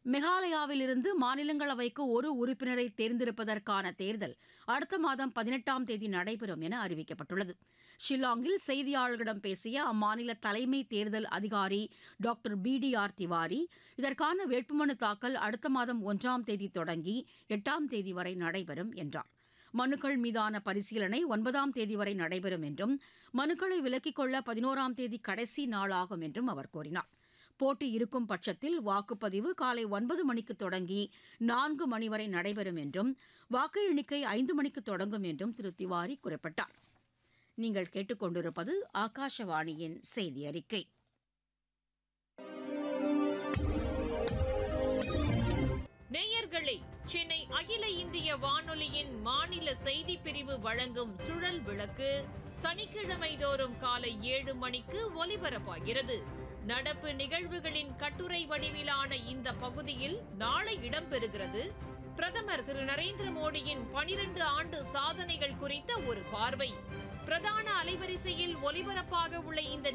மெகாலயாவிலிருந்து மாநிலங்களவைக்கு ஒரு உறுப்பினரை தேர்ந்தெடுப்பதற்கான தேர்தல் அடுத்த மாதம் பதினெட்டாம் தேதி நடைபெறும் என அறிவிக்கப்பட்டுள்ளது ஷில்லாங்கில் செய்தியாளர்களிடம் பேசிய அம்மாநில தலைமை தேர்தல் அதிகாரி doctor P D R Tiwari இதற்கான வேட்புமனு தாக்கல் அடுத்த மாதம் ஒன்றாம் தேதி தொடங்கி எட்டாம் தேதி வரை நடைபெறும் என்றார் மனுக்கள் மீதான பரிசீலனை ஒன்பதாம் தேதி வரை நடைபெறும் என்றும் மனுக்களை விலக்கிக் கொள்ள பதினோராம் தேதி கடைசி நாளாகும் என்றும் அவர் கூறினார் போட்டி இருக்கும் பட்சத்தில் வாக்குப்பதிவு காலை ஒன்பது மணிக்கு தொடங்கி நான்கு மணி வரை நடைபெறும் என்றும் வாக்கு எண்ணிக்கை ஐந்து மணிக்கு தொடங்கும் என்றும் திரு திவாரி குறிப்பிட்டார் நீங்கள் கேட்டுக்கொண்டிருப்பது ஆகாஷவாணியின் செய்தி அறிக்கை நேயர்களே சென்னை அகில இந்திய வானொலியின் மாநில செய்திப் பிரிவு வழங்கும் சுழல் விளக்கு சனிக்கிழமை தோறும் காலை ஏழு மணிக்கு ஒலிபரப்பாகிறது நடப்பு நிகழ்வுகளின் கட்டுரை வடிவிலான இந்த பகுதியில் நாளை இடம்பெறுகிறது பிரதமர் திரு நரேந்திர மோடியின் பனிரெண்டு ஆண்டு சாதனைகள் குறித்த ஒரு பார்வை பிரதான அலைவரிசையில் ஒலிபரப்பாக உள்ள இந்த